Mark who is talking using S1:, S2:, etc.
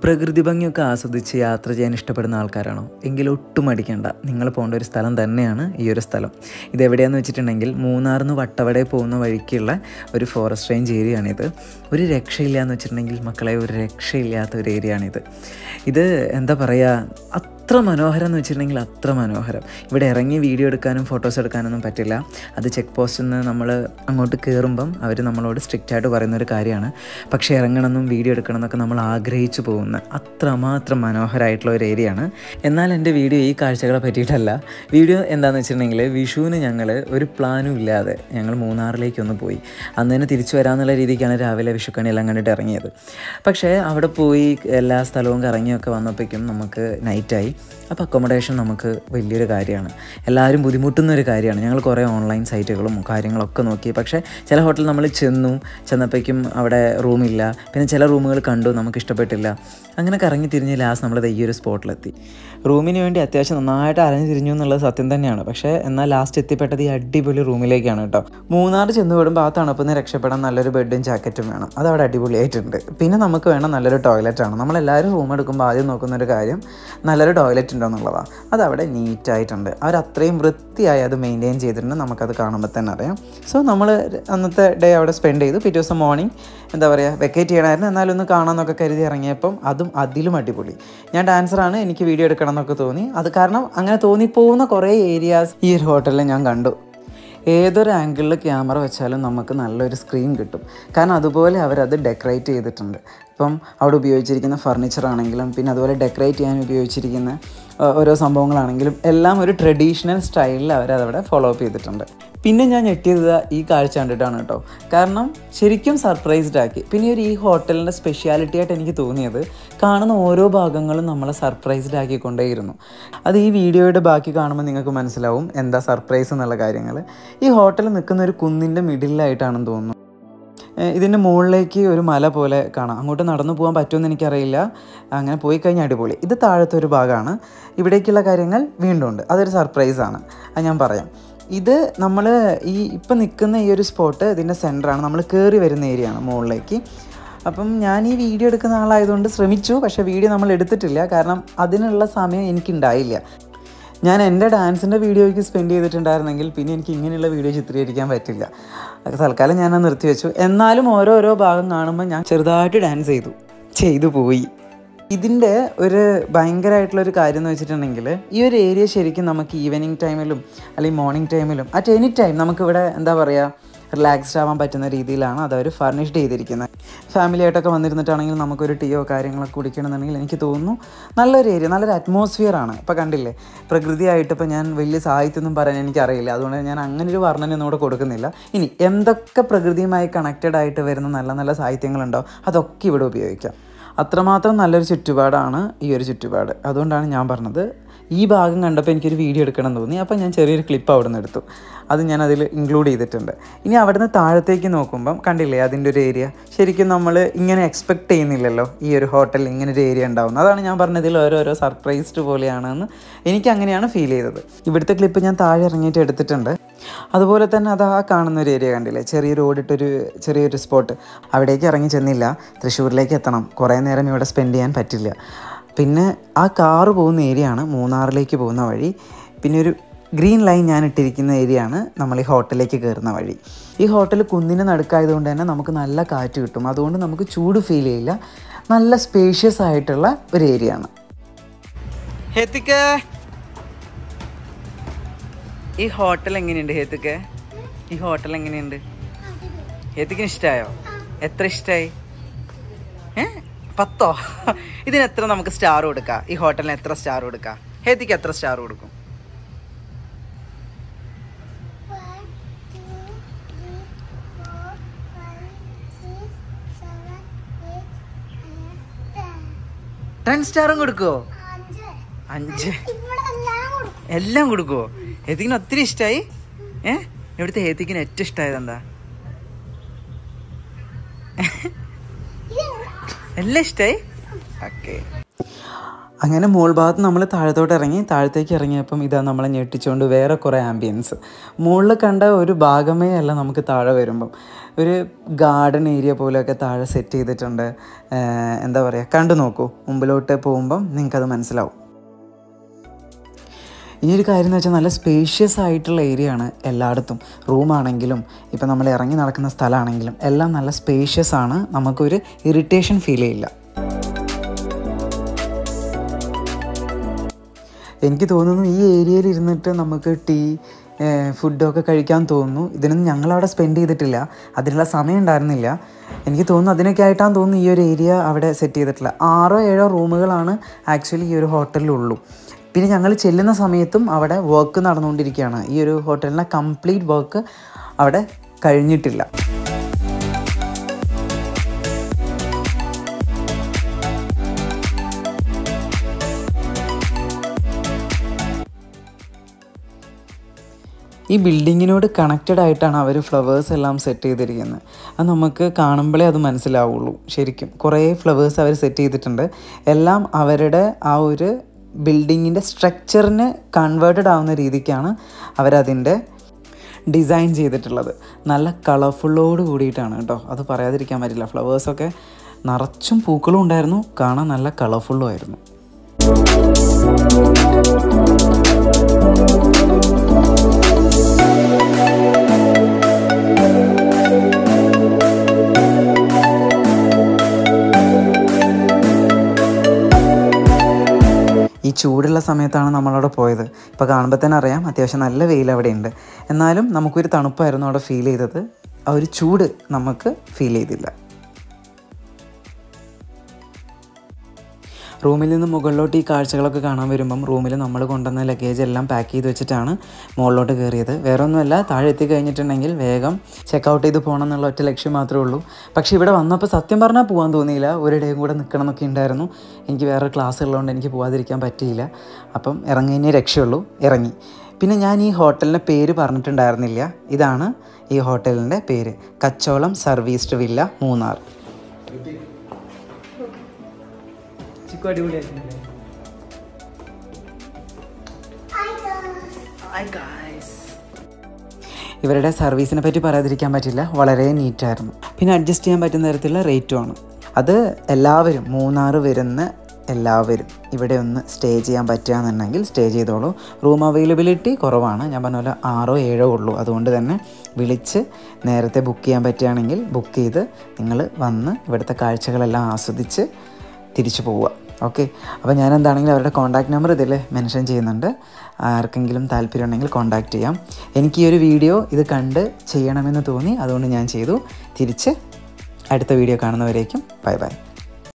S1: പ്രകൃതി ഭംഗിയൊക്കെ ആസ്വദിച്ച് യാത്ര ചെയ്യാൻ ഇഷ്ടപ്പെടുന്ന ആൾക്കാരാണോ എങ്കിൽ ഒട്ടും അടിക്കേണ്ട നിങ്ങൾ പോകേണ്ട ഒരു സ്ഥലം തന്നെയാണ് ഈ ഒരു സ്ഥലം ഇതെവിടെയാണെന്ന് വെച്ചിട്ടുണ്ടെങ്കിൽ മൂന്നാറിൽ നിന്ന് വട്ടവട പോകുന്ന വഴിക്കുള്ള ഒരു ഫോറസ്റ്റ് റേഞ്ച് ഏരിയയാണിത് ഒരു രക്ഷയില്ല എന്ന് വെച്ചിട്ടുണ്ടെങ്കിൽ മക്കളെ ഒരു രക്ഷയില്ലാത്ത ഒരു ഏരിയയാണിത് ഇത് എന്താ പറയുക അത്ര മനോഹരം എന്ന് വെച്ചിട്ടുണ്ടെങ്കിൽ അത്ര മനോഹരം ഇവിടെ ഇറങ്ങി വീഡിയോ എടുക്കാനും ഫോട്ടോസ് എടുക്കാനൊന്നും പറ്റില്ല അത് ചെക്ക് പോസ്റ്റിൽ നിന്ന് നമ്മൾ അങ്ങോട്ട് കയറുമ്പം അവർ നമ്മളോട് സ്ട്രിക്റ്റ് ആയിട്ട് പറയുന്ന ഒരു കാര്യമാണ് പക്ഷേ ഇറങ്ങണമെന്നും വീഡിയോ എടുക്കണം എന്നൊക്കെ നമ്മൾ ആഗ്രഹിച്ചു പോകുന്ന അത്രമാത്രം മനോഹരമായിട്ടുള്ള ഒരു ഏരിയയാണ് എന്നാൽ എൻ്റെ വീഡിയോ ഈ കാഴ്ചകളെ പറ്റിയിട്ടല്ല വീഡിയോ എന്താണെന്ന് വെച്ചിട്ടുണ്ടെങ്കിൽ വിഷുവിന് ഞങ്ങൾ ഒരു പ്ലാനും ഇല്ലാതെ ഞങ്ങൾ മൂന്നാറിലേക്ക് ഒന്ന് പോയി അന്ന് തന്നെ തിരിച്ചു വരാമെന്നുള്ള രീതിക്കാണ് രാവിലെ വിഷുക്കണി എല്ലാം കണ്ടിട്ട് ഇറങ്ങിയത് പക്ഷേ അവിടെ പോയി എല്ലാ സ്ഥലവും കറങ്ങിയൊക്കെ വന്നപ്പോഴേക്കും നമുക്ക് നൈറ്റായി അപ്പോൾ അക്കോമഡേഷൻ നമുക്ക് വലിയൊരു കാര്യമാണ് എല്ലാവരും ബുദ്ധിമുട്ടുന്ന ഒരു കാര്യമാണ് ഞങ്ങൾ കുറേ ഓൺലൈൻ സൈറ്റുകളും കാര്യങ്ങളൊക്കെ നോക്കി പക്ഷേ ചില ഹോട്ടലിൽ നമ്മൾ ചെന്നു ചെന്നപ്പോഴേക്കും അവിടെ റൂമില്ല പിന്നെ ചില റൂമുകൾ കണ്ടു നമുക്ക് ഇഷ്ടപ്പെട്ടില്ല അങ്ങനെ കറങ്ങി തിരിഞ്ഞ് ലാസ്റ്റ് നമ്മൾ ഈ ഒരു സ്പോട്ടിലെത്തി റൂമിന് വേണ്ടി അത്യാവശ്യം നന്നായിട്ട് അരഞ്ഞു തിരിഞ്ഞു എന്നുള്ളത് സത്യം തന്നെയാണ് പക്ഷേ എന്നാൽ ലാസ്റ്റ് എത്തിപ്പെട്ടത് ഈ അടിപൊളി റൂമിലേക്കാണ് കേട്ടോ മൂന്നാർ ചെന്ന് വിടുമ്പോൾ ആ തണുപ്പിൽ നിന്ന് രക്ഷപ്പെടാൻ നല്ലൊരു ബെഡും ജാക്കറ്റും വേണം അത് അവിടെ അടിപൊളിയായിട്ടുണ്ട് പിന്നെ നമുക്ക് വേണം നല്ലൊരു ടോയ്ലറ്റാണ് നമ്മളെല്ലാവരും റൂം എടുക്കുമ്പോൾ ആദ്യം നോക്കുന്ന ഒരു കാര്യം നല്ലൊരു ടോയ്ലറ്റ് ഉണ്ടോ എന്നുള്ളതാണ് അത് അവിടെ നീറ്റായിട്ടുണ്ട് അവർ അത്രയും വൃത്തിയായി അത് മെയിൻറ്റെയിൻ ചെയ്തിട്ടുണ്ട് നമുക്കത് കാണുമ്പോൾ തന്നെ അറിയാം സോ നമ്മൾ അന്നത്തെ ഡേ അവിടെ സ്പെൻഡ് ചെയ്തു പിറ്റേ ദിവസം മോർണിംഗ് എന്താ പറയുക വെക്കേറ്റ് ചെയ്യണമായിരുന്നു എന്നാലും ഒന്ന് കാണാമെന്നൊക്കെ കരുതി ഇറങ്ങിയപ്പം അതും അതിലും അടിപൊളി ഞാൻ ഡാൻസറാണ് എനിക്ക് വീഡിയോ എടുക്കണം എന്നൊക്കെ തോന്നി അത് കാരണം അങ്ങനെ തോന്നിപ്പോകുന്ന കുറേ ഏരിയാസ് ഈ ഒരു ഹോട്ടലിൽ ഞാൻ കണ്ടു ഏതൊരു ആംഗിളിൽ ക്യാമറ വെച്ചാലും നമുക്ക് നല്ലൊരു സ്ക്രീൻ കിട്ടും കാരണം അതുപോലെ അവരത് ഡെക്കറേറ്റ് ചെയ്തിട്ടുണ്ട് ഇപ്പം അവിടെ ഉപയോഗിച്ചിരിക്കുന്ന ഫർണിച്ചർ ആണെങ്കിലും പിന്നെ അതുപോലെ ഡെക്കറേറ്റ് ചെയ്യാൻ ഉപയോഗിച്ചിരിക്കുന്ന ആ, ഓരോ സംഭവങ്ങളാണെങ്കിലും എല്ലാം ഒരു ട്രഡീഷണൽ സ്റ്റൈലിൽ അവരതവിടെ ഫോളോ അപ്പ് ചെയ്തിട്ടുണ്ട് പിന്നെ ഞാൻ ഞെട്ടിയത് ഈ കാഴ്ച കണ്ടിട്ടാണ് കേട്ടോ കാരണം ശരിക്കും സർപ്രൈസ്ഡ് ആക്കി പിന്നെ ഒരു ഈ ഹോട്ടലിൻ്റെ സ്പെഷ്യാലിറ്റി ആയിട്ട് എനിക്ക് തോന്നിയത് കാണുന്ന ഓരോ ഭാഗങ്ങളും നമ്മളെ സർപ്രൈസ്ഡ് ആക്കിക്കൊണ്ടേയിരുന്നു അത് ഈ വീഡിയോയുടെ ബാക്കി കാണുമ്പോൾ നിങ്ങൾക്ക് മനസ്സിലാവും എന്താ സർപ്രൈസ് എന്നുള്ള കാര്യങ്ങൾ ഈ ഹോട്ടൽ നിൽക്കുന്ന ഒരു കുന്നിൻ്റെ മിഡിലായിട്ടാണെന്ന് തോന്നുന്നു ഏഹ് ഇതിൻ്റെ മുകളിലേക്ക് ഒരു മല പോലെ കാണാം അങ്ങോട്ട് നടന്നു പോകാൻ പറ്റുമെന്ന് എനിക്കറിയില്ല അങ്ങനെ പോയി കഴിഞ്ഞാൽ അടിപൊളി ഇത് താഴത്തെ ഒരു ഭാഗമാണ് ഇവിടേക്കുള്ള കാര്യങ്ങൾ വീണ്ടും ഉണ്ട് അതൊരു സർപ്രൈസാണ് അത് ഞാൻ പറയാം ഇത് നമ്മൾ ഈ ഇപ്പം നിൽക്കുന്ന ഈ ഒരു സ്പോട്ട് ഇതിൻ്റെ സെൻറ്ററാണ് നമ്മൾ കയറി വരുന്ന ഏരിയ ആണ് മുകളിലേക്ക് അപ്പം ഞാൻ ഈ വീഡിയോ എടുക്കുന്ന ആളായതുകൊണ്ട് ശ്രമിച്ചു പക്ഷേ വീഡിയോ നമ്മൾ എടുത്തിട്ടില്ല കാരണം അതിനുള്ള സമയം എനിക്കുണ്ടായില്ല ഞാൻ എൻ്റെ ഡാൻസിൻ്റെ വീഡിയോയ്ക്ക് സ്പെൻഡ് ചെയ്തിട്ടുണ്ടായിരുന്നെങ്കിൽ പിന്നെ എനിക്ക് ഇങ്ങനെയുള്ള വീഡിയോ ചിത്രീകരിക്കാൻ പറ്റില്ല അത് തൽക്കാലം ഞാൻ നിർത്തി വെച്ചു എന്നാലും ഓരോരോ ഭാഗം കാണുമ്പോൾ ഞാൻ ചെറുതായിട്ട് ഡാൻസ് ചെയ്തു ചെയ്തു പോയി ഇതിൻ്റെ ഒരു ഭയങ്കരമായിട്ടുള്ള ഒരു കാര്യം എന്ന് വെച്ചിട്ടുണ്ടെങ്കിൽ ഈ ഒരു ഏരിയ ശരിക്കും നമുക്ക് ഈവനിങ് ടൈമിലും അല്ലെങ്കിൽ മോർണിംഗ് ടൈമിലും അറ്റ് എനി ടൈം നമുക്കിവിടെ എന്താ പറയുക റിലാക്സ്ഡ് ആവാൻ പറ്റുന്ന രീതിയിലാണ് അത് അവർ ഫർണിഷ്ഡ് ചെയ്തിരിക്കുന്നത് ഫാമിലി ആയിട്ടൊക്കെ വന്നിരുന്നിട്ടാണെങ്കിൽ നമുക്കൊരു ടീയോ കാര്യങ്ങളൊക്കെ കുടിക്കണമെന്നുണ്ടെങ്കിൽ എനിക്ക് തോന്നുന്നു നല്ലൊരു ഏരിയ നല്ലൊരു അറ്റ്മോസ്ഫിയർ ആണ് ഇപ്പോൾ കണ്ടില്ലേ പ്രകൃതിയായിട്ട് ഇപ്പോൾ ഞാൻ വലിയ സാഹിത്യമൊന്നും പറയാൻ എനിക്കറിയില്ല അതുകൊണ്ട് ഞാൻ അങ്ങനെ ഒരു വർണ്ണനയൊന്നും ഇവിടെ കൊടുക്കുന്നില്ല ഇനി എന്തൊക്കെ പ്രകൃതിയുമായി കണക്റ്റഡ് ആയിട്ട് വരുന്ന നല്ല നല്ല സാഹിത്യങ്ങളുണ്ടോ അതൊക്കെ ഇവിടെ ഉപയോഗിക്കാം അത്രമാത്രം നല്ലൊരു ചുറ്റുപാടാണ് ഈ ഒരു ചുറ്റുപാട് അതുകൊണ്ടാണ് ഞാൻ പറഞ്ഞത് ഈ ഭാഗം കണ്ടപ്പോൾ എനിക്കൊരു വീഡിയോ എടുക്കണം എന്ന് തോന്നി അപ്പോൾ ഞാൻ ചെറിയൊരു ക്ലിപ്പ് അവിടെ നിന്ന് എടുത്തു അത് ഞാൻ അതിൽ ഇൻക്ലൂഡ് ചെയ്തിട്ടുണ്ട് ഇനി അവിടുന്ന് താഴത്തേക്ക് നോക്കുമ്പം കണ്ടില്ലേ അതിൻ്റെ ഒരു ഏരിയ ശരിക്കും നമ്മൾ ഇങ്ങനെ എക്സ്പെക്ട് ചെയ്യുന്നില്ലല്ലോ ഈ ഒരു ഹോട്ടലിൽ ഇങ്ങനെ ഒരു ഏരിയ ഉണ്ടാവും അതാണ് ഞാൻ പറഞ്ഞതിൽ ഓരോരോ സർപ്രൈസ്ഡ് പോലെയാണെന്ന് എനിക്ക് അങ്ങനെയാണ് ഫീൽ ചെയ്തത് ഇവിടുത്തെ ക്ലിപ്പ് ഞാൻ താഴെ ഇറങ്ങിയിട്ട് എടുത്തിട്ടുണ്ട് അതുപോലെ തന്നെ അത് ആ കാണുന്ന ഒരു ഏരിയ കണ്ടില്ലേ ചെറിയൊരു ഓടിട്ടൊരു ചെറിയൊരു സ്പോട്ട് അവിടേക്ക് ഇറങ്ങി ചെന്നില്ല തൃശ്ശൂരിലേക്ക് എത്തണം കുറേ നേരം ഇവിടെ സ്പെൻഡ് ചെയ്യാൻ പറ്റില്ല പിന്നെ ആ കാറ് പോകുന്ന ഏരിയ ആണ് മൂന്നാറിലേക്ക് പോകുന്ന വഴി പിന്നെ ഒരു ഗ്രീൻ ലൈൻ ഞാൻ ഇട്ടിരിക്കുന്ന ഏരിയ ആണ് നമ്മൾ ഈ ഹോട്ടലിലേക്ക് കയറുന്ന വഴി ഈ ഹോട്ടൽ കുന്നിന് നടുക്കായതുകൊണ്ട് തന്നെ നമുക്ക് നല്ല കാറ്റ് കിട്ടും അതുകൊണ്ട് നമുക്ക് ചൂട് ഫീൽ ചെയ്യില്ല നല്ല സ്പേഷ്യസ് ആയിട്ടുള്ള ഒരു ഏരിയ ആണ് ഹെത്തിക്ക് ഈ ഹോട്ടൽ എങ്ങനെയുണ്ട് ഹേത്തുക്ക് ഈ ഹോട്ടൽ എങ്ങനെയുണ്ട് ഹേത്തുക്കിന് ഇഷ്ടമായോ എത്ര ഇഷ്ടമായി ഏ പത്തോ ഇതിന് എത്ര നമുക്ക് സ്റ്റാർ കൊടുക്കാം ഈ ഹോട്ടലിന് എത്ര സ്റ്റാർ കൊടുക്കാം ഹേത്തിക്ക് എത്ര സ്റ്റാർ കൊടുക്കും
S2: One, two, three, four, five, six, seven, eight, nine, ten.
S1: Ten സ്റ്റാറും കൊടുക്കുവോ
S2: അഞ്ച്.
S1: അഞ്ച്
S2: ഇവിടെ എല്ലാം കൊടുക്കും.
S1: എല്ലാം കൊടുക്കുവോ ഹേത്തിക്കിന് ഒത്തിരി ഇഷ്ടമായി ഏ ഇവിടുത്തെ ഹേത്തിക്കിന് ഏറ്റവും ഇഷ്ടമായത് എന്താ
S2: ഇത്
S1: എല്ലാം ഇഷ്ടമായി ഓക്കെ അങ്ങനെ മോൾ ഭാഗത്ത് നമ്മൾ താഴത്തോട്ട് ഇറങ്ങി താഴത്തേക്ക് ഇറങ്ങിയപ്പം ഇതാ നമ്മളെ ഞെട്ടിച്ചുകൊണ്ട് വേറെ കുറേ ആംബിയൻസ് മുകളിൽ കണ്ട ഒരു ഭാഗമേ അല്ല നമുക്ക് താഴെ വരുമ്പം ഒരു ഗാർഡൻ ഏരിയ പോലെയൊക്കെ താഴെ സെറ്റ് ചെയ്തിട്ടുണ്ട് ഏഹ് എന്താ പറയുക കണ്ടു നോക്കൂ മുമ്പിലോട്ട് പോകുമ്പം നിങ്ങൾക്കത് മനസ്സിലാവും ഇനിയൊരു കാര്യം എന്ന് വെച്ചാൽ നല്ല സ്പേഷ്യസ് ആയിട്ടുള്ള ഏരിയ ആണ് എല്ലായിടത്തും റൂമാണെങ്കിലും ഇപ്പം നമ്മൾ ഇറങ്ങി നടക്കുന്ന സ്ഥലമാണെങ്കിലും എല്ലാം നല്ല സ്പേഷ്യസ് ആണ് നമുക്കൊരു ഇറിറ്റേഷൻ ഫീൽ ചെയ്യില്ല എനിക്ക് തോന്നുന്നു ഈ ഏരിയയിൽ ഇരുന്നിട്ട് നമുക്ക് ടീ ഫുഡൊക്കെ കഴിക്കാൻ തോന്നുന്നു ഇതിനൊന്നും ഞങ്ങളവിടെ സ്പെൻഡ് ചെയ്തിട്ടില്ല അതിനുള്ള സമയം ഉണ്ടായിരുന്നില്ല എനിക്ക് തോന്നുന്നു അതിനൊക്കെ ആയിട്ടാണ് തോന്നുന്നു ഈ ഒരു ഏരിയ അവിടെ സെറ്റ് ചെയ്തിട്ടില്ല ആറോ ഏഴോ റൂമുകളാണ് ആക്ച്വലി ഈ ഒരു ഹോട്ടലിലുള്ളൂ പിന്നെ ഞങ്ങൾ ചെല്ലുന്ന സമയത്തും അവിടെ വർക്ക് നടന്നുകൊണ്ടിരിക്കുകയാണ് ഈ ഒരു ഹോട്ടലിൻ്റെ കംപ്ലീറ്റ് വർക്ക് അവിടെ കഴിഞ്ഞിട്ടില്ല ഈ ബിൽഡിങ്ങിനോട് കണക്റ്റഡ് ആയിട്ടാണ് അവർ ഫ്ലവേഴ്സ് എല്ലാം സെറ്റ് ചെയ്തിരിക്കുന്നത് അത് നമുക്ക് കാണുമ്പോഴേ അത് മനസ്സിലാവുള്ളൂ ശരിക്കും കുറേ ഫ്ലവേഴ്സ് അവർ സെറ്റ് ചെയ്തിട്ടുണ്ട് എല്ലാം അവരുടെ ആ ഒരു ബിൽഡിങ്ങിൻ്റെ സ്ട്രക്ചറിന് കൺവേർട്ടഡ് ആവുന്ന രീതിക്കാണ് അവരതിൻ്റെ ഡിസൈൻ ചെയ്തിട്ടുള്ളത് നല്ല കളർഫുള്ളോട് കൂടിയിട്ടാണ് കേട്ടോ അത് പറയാതിരിക്കാൻ പറ്റില്ല ഫ്ലവേഴ്സൊക്കെ നിറച്ചും പൂക്കളും ഉണ്ടായിരുന്നു കാണാൻ നല്ല കളർഫുള്ളും ആയിരുന്നു ഈ ചൂടുള്ള സമയത്താണ് നമ്മളവിടെ പോയത് ഇപ്പോൾ കാണുമ്പോൾ തന്നെ അറിയാം അത്യാവശ്യം നല്ല വെയിൽ അവിടെ ഉണ്ട് എന്നാലും നമുക്കൊരു തണുപ്പായിരുന്നു അവിടെ ഫീൽ ചെയ്തത് ആ ഒരു ചൂട് നമുക്ക് ഫീൽ ചെയ്തില്ല റൂമിൽ നിന്ന് മുകളിലോട്ട് ഈ കാഴ്ചകളൊക്കെ കാണാൻ വരുമ്പം റൂമിൽ നമ്മൾ കൊണ്ടുവന്ന ലഗേജ് എല്ലാം പാക്ക് ചെയ്ത് വെച്ചിട്ടാണ് മുകളിലോട്ട് കയറിയത് വേറെ ഒന്നുമല്ല താഴെ എത്തി കഴിഞ്ഞിട്ടുണ്ടെങ്കിൽ വേഗം ചെക്ക് ഔട്ട് ചെയ്ത് പോകണം എന്നുള്ള ഒറ്റ ലക്ഷ്യം മാത്രമേ ഉള്ളൂ പക്ഷേ ഇവിടെ വന്നപ്പോൾ സത്യം പറഞ്ഞാൽ പോകാൻ തോന്നിയില്ല ഒരിടയും കൂടെ നിൽക്കണം എന്നൊക്കെ ഉണ്ടായിരുന്നു എനിക്ക് വേറെ ക്ലാസ് ഉള്ളതുകൊണ്ട് എനിക്ക് പോകാതിരിക്കാൻ പറ്റിയില്ല അപ്പം ഇറങ്ങിയതിനെ രക്ഷയുള്ളൂ ഇറങ്ങി പിന്നെ ഞാൻ ഈ ഹോട്ടലിൻ്റെ പേര് പറഞ്ഞിട്ടുണ്ടായിരുന്നില്ല ഇതാണ് ഈ ഹോട്ടലിൻ്റെ പേര് കച്ചോളം സർവീസ്ഡ് വില്ല മൂന്നാർ ചിക്കു അടിപൊളിയായിട്ടുണ്ടല്ലേ ഇവരുടെ സർവീസിനെ പറ്റി പറയാതിരിക്കാൻ പറ്റില്ല വളരെ നീറ്റായിരുന്നു പിന്നെ അഡ്ജസ്റ്റ് ചെയ്യാൻ പറ്റുന്ന തരത്തിലുള്ള റേറ്റുമാണ് അത് എല്ലാവരും മൂന്നാർ വരുന്ന എല്ലാവരും ഇവിടെ ഒന്ന് സ്റ്റേ ചെയ്യാൻ പറ്റുകയെന്നുണ്ടെങ്കിൽ സ്റ്റേ ചെയ്തോളൂ റൂം അവൈലബിലിറ്റി കുറവാണ് ഞാൻ പറഞ്ഞ പോലെ ആറോ ഏഴോ ഉള്ളൂ അതുകൊണ്ട് തന്നെ വിളിച്ച് നേരത്തെ ബുക്ക് ചെയ്യാൻ പറ്റുകയാണെങ്കിൽ ബുക്ക് ചെയ്ത് നിങ്ങൾ വന്ന് ഇവിടുത്തെ കാഴ്ചകളെല്ലാം ആസ്വദിച്ച് തിരിച്ചു പോവുക ഓക്കെ അപ്പോൾ ഞാൻ എന്താണെങ്കിലും അവരുടെ കോൺടാക്ട് നമ്പർ ഇതിൽ മെൻഷൻ ചെയ്യുന്നുണ്ട് ആർക്കെങ്കിലും താല്പര്യമുണ്ടെങ്കിൽ കോൺടാക്റ്റ് ചെയ്യാം എനിക്ക് ഈ ഒരു വീഡിയോ ഇത് കണ്ട് ചെയ്യണമെന്ന് തോന്നി അതുകൊണ്ട് ഞാൻ ചെയ്തു തിരിച്ച് അടുത്ത വീഡിയോ കാണുന്നവരേക്കും ബൈ ബൈ